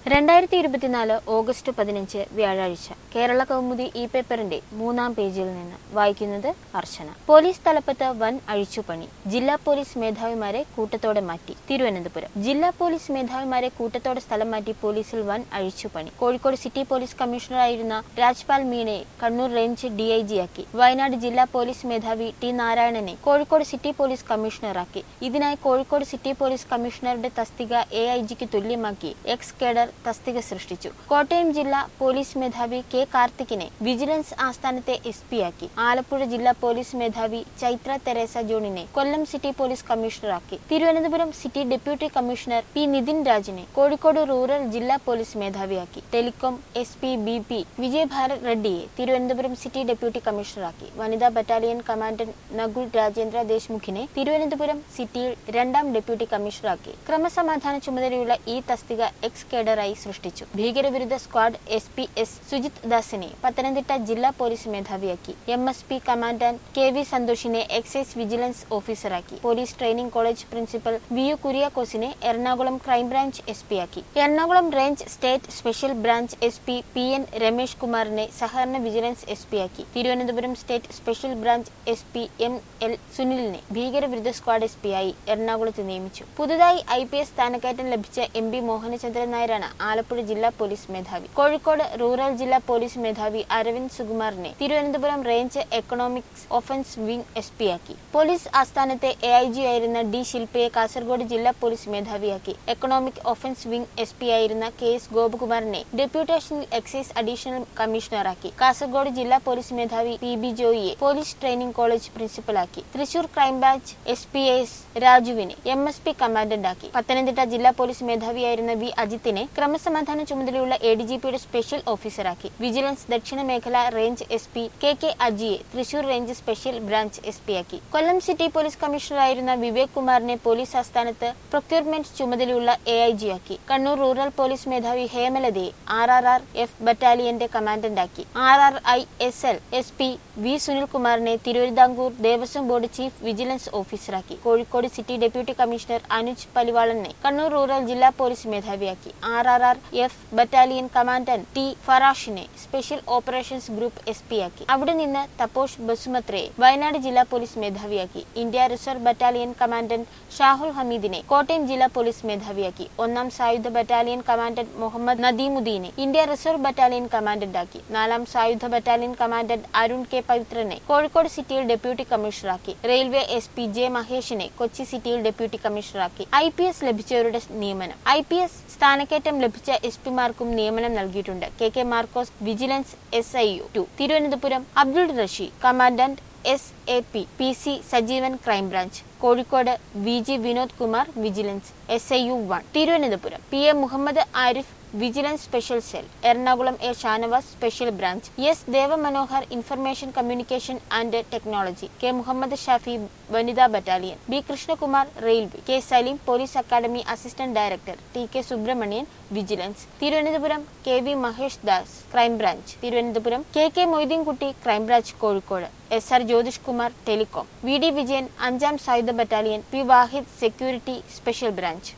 രണ്ടായിരത്തി ഇരുപത്തിനാല് ഓഗസ്റ്റ് പതിനഞ്ച് വ്യാഴാഴ്ച കേരള കൗമുദി ഇ പേപ്പറിന്റെ മൂന്നാം പേജിൽ നിന്ന് വായിക്കുന്നത് അർച്ചന പോലീസ് തലപ്പത്ത് വൻ അഴിച്ചുപണി ജില്ലാ പോലീസ് മേധാവിമാരെ കൂട്ടത്തോടെ മാറ്റി തിരുവനന്തപുരം ജില്ലാ പോലീസ് മേധാവിമാരെ കൂട്ടത്തോടെ സ്ഥലം മാറ്റി പോലീസിൽ വൻ അഴിച്ചുപണി കോഴിക്കോട് സിറ്റി പോലീസ് കമ്മീഷണറായിരുന്ന രാജ്പാൽ മീണയെ കണ്ണൂർ റേഞ്ച് ഡിഐജിയാക്കി വയനാട് ജില്ലാ പോലീസ് മേധാവി ടി നാരായണനെ കോഴിക്കോട് സിറ്റി പോലീസ് കമ്മീഷണറാക്കി ഇതിനായി കോഴിക്കോട് സിറ്റി പോലീസ് കമ്മീഷണറുടെ തസ്തിക എ ഐ ജിക്ക് തുല്യമാക്കി എക്സ് കേഡർ തസ്തിക സൃഷ്ടിച്ചു കോട്ടയം ജില്ലാ പോലീസ് മേധാവി കെ കാർത്തിക്കിനെ വിജിലൻസ് ആസ്ഥാനത്തെ എസ് പിയാക്കി ആലപ്പുഴ ജില്ലാ പോലീസ് മേധാവി ചൈത്ര തെരേസ ജോണിനെ കൊല്ലം സിറ്റി പോലീസ് കമ്മീഷണറാക്കി Thiruvananthapuram city deputy commissioner P Nithin രാജിനെ കോഴിക്കോട് റൂറൽ ജില്ലാ പോലീസ് മേധാവിയാക്കി telecom S P B P Vijayabharat റെഡ്ഡിയെ തിരുവനന്തപുരം സിറ്റി ഡെപ്യൂട്ടി കമ്മീഷണറാക്കി വനിതാ ബറ്റാലിയൻ കമാൻഡന്റ് നകുൽ രാജേന്ദ്ര ദേശ്മുഖിനെ തിരുവനന്തപുരം സിറ്റിയിൽ രണ്ടാം ഡെപ്യൂട്ടി കമ്മീഷണറാക്കി ക്രമസമാധാന ചുമതലയുള്ള ഈ തസ്തിക എക്സ് കേഡറായി സൃഷ്ടിച്ചു ഭീകരവിരുദ്ധ squad S P S Sujith ദാസിനെ പത്തനംതിട്ട ജില്ലാ പോലീസ് മേധാവിയാക്കി M S P commandant K V സന്തോഷിനെ എക്സൈസ് വിജിലൻസ് ഓഫീസറാക്കി police training college principal V U കുര്യാക്കോസിനെ എറണാകുളം ക്രൈംബ്രാഞ്ച് എസ് പി ആക്കി Ernakulam range state special branch S P P N Ramesh കുമാറിനെ സഹകരണ വിജിലൻസ് എസ് പി ആക്കി Thiruvananthapuram state special branch S P M L സുനിലിനെ ഭീകരവിരുദ്ധ squad S P ആയി എറണാകുളത്ത് നിയമിച്ചു പുതുതായി ഐ പി എസ് സ്ഥാനക്കയറ്റം ലഭിച്ച എം പി മോഹനചന്ദ്രൻ നായരാണ് ആലപ്പുഴ ജില്ലാ പോലീസ് മേധാവി കോഴിക്കോട് റൂറൽ ജില്ലാ പോലീസ് മേധാവി അരവിന്ദ് സുകുമാറിനെ Thiruvananthapuram range economics offence wing S P ആക്കി പോലീസ് ആസ്ഥാനത്തെ എ ഐ ജി ആയിരുന്ന ഡി ശില്പയെ കാസർഗോഡ് ജില്ലാ പോലീസ് മേധാവിയാക്കി economic offence wing S P ആയിരുന്ന കെ എസ് ഗോപകുമാറിനെ ഡെപ്യൂട്ടേഷനിൽ എക്സൈസ് അഡീഷണൽ കമ്മീഷണറാക്കി കാസർഗോഡ് ജില്ലാ പോലീസ് മേധാവി പി ബി ജോയിയെ പോലീസ് ട്രെയിനിംഗ് കോളേജ് പ്രിൻസിപ്പലാക്കി Thrissur crime branch S P S രാജുവിനെ എം എസ് പി കമാൻഡന്റാക്കി പത്തനംതിട്ട ജില്ലാ പോലീസ് മേധാവിയായിരുന്ന വി അജിത്തിനെ ക്രമസമാധാന ചുമതലയുള്ള എ ഡി ജി പിയുടെ സ്പെഷ്യൽ ഓഫീസറാക്കി വിജിലൻസ് ദക്ഷിണ മേഖല range S P K K അജിയെ Thrissur range special branch S P ആക്കി കൊല്ലം സിറ്റി പോലീസ് കമ്മീഷണറായിരുന്ന വിവേക് കുമാറിനെ പോലീസ് ആസ്ഥാനത്ത് പ്രൊക്യൂർമെന്റ് ചുമതലയുള്ള എ ഐ ജി ആക്കി കണ്ണൂർ റൂറൽ പോലീസ് മേധാവി ഹേമലതയെ ആർ ആർ ആർ എഫ് ബറ്റാലിയന്റെ കമാൻഡന്റാക്കി R R I S L S P V സുനിൽകുമാറിനെ Travancore Devaswom board chief vigilance ഓഫീസറാക്കി Kozhikode city deputy commissioner Anuj പലിവാളനെ കണ്ണൂർ റൂറൽ ജില്ലാ പോലീസ് മേധാവിയാക്കി R R R F battalion commandant T ഫറാഷിനെ special operations group S P ആക്കി അവിടെ നിന്ന് തപോഷ് ബസുമത്രയെ വയനാട് ജില്ലാ പോലീസ് മേധാവിയാക്കി India reserve battalion commandant Shahul ഹമീദിനെ കോട്ടയം ജില്ലാ പോലീസ് മേധാവിയാക്കി ഒന്നാം സായുധ ബറ്റാലിയൻ കമാൻഡന്റ് മുഹമ്മദ് നദീമുദ്ദീനെ ഇന്ത്യ റിസർവ് ബറ്റാലിയൻ കമാൻഡന്റാക്കി നാലാം സായുധ ബറ്റാലിയൻ കമാൻഡന്റ് അരുൺ കെ പവിത്രനെ കോഴിക്കോട് സിറ്റിയിൽ ഡെപ്യൂട്ടി കമ്മീഷണറാക്കി റെയിൽവേ എസ് പി ജെ മഹേഷിനെ കൊച്ചി സിറ്റിയിൽ ഡെപ്യൂട്ടി കമ്മീഷണറാക്കി ഐ പി എസ് ലഭിച്ചവരുടെ നിയമനം ഐ പി എസ് സ്ഥാനക്കയറ്റം ലഭിച്ച എസ് പിമാർക്കും നിയമനം നൽകിയിട്ടുണ്ട് K K Markose vigilance S I U two Thiruvananthapuram Abdul Rashi commandant S A P P C Sajeevan crime branch Kozhikode V G Vinod Kumar vigilance S I U one Thiruvananthapuram P A Muhammad Arif vigilance special cell Ernakulam A Shanavas special branch S Devamanohar information communication and technology K Muhammad Shafi വനിതാ battalion B Krishnakumar railway K Saleem police academy assistant director T K Subramanian vigilance Thiruvananthapuram K V Mahesh Das crime branch Thiruvananthapuram K K Moideenkutty crime branch Kozhikode S R Jyothish Kumar telecom V D Vijayan അഞ്ചാം സായുധ battalion P Vahid security special branch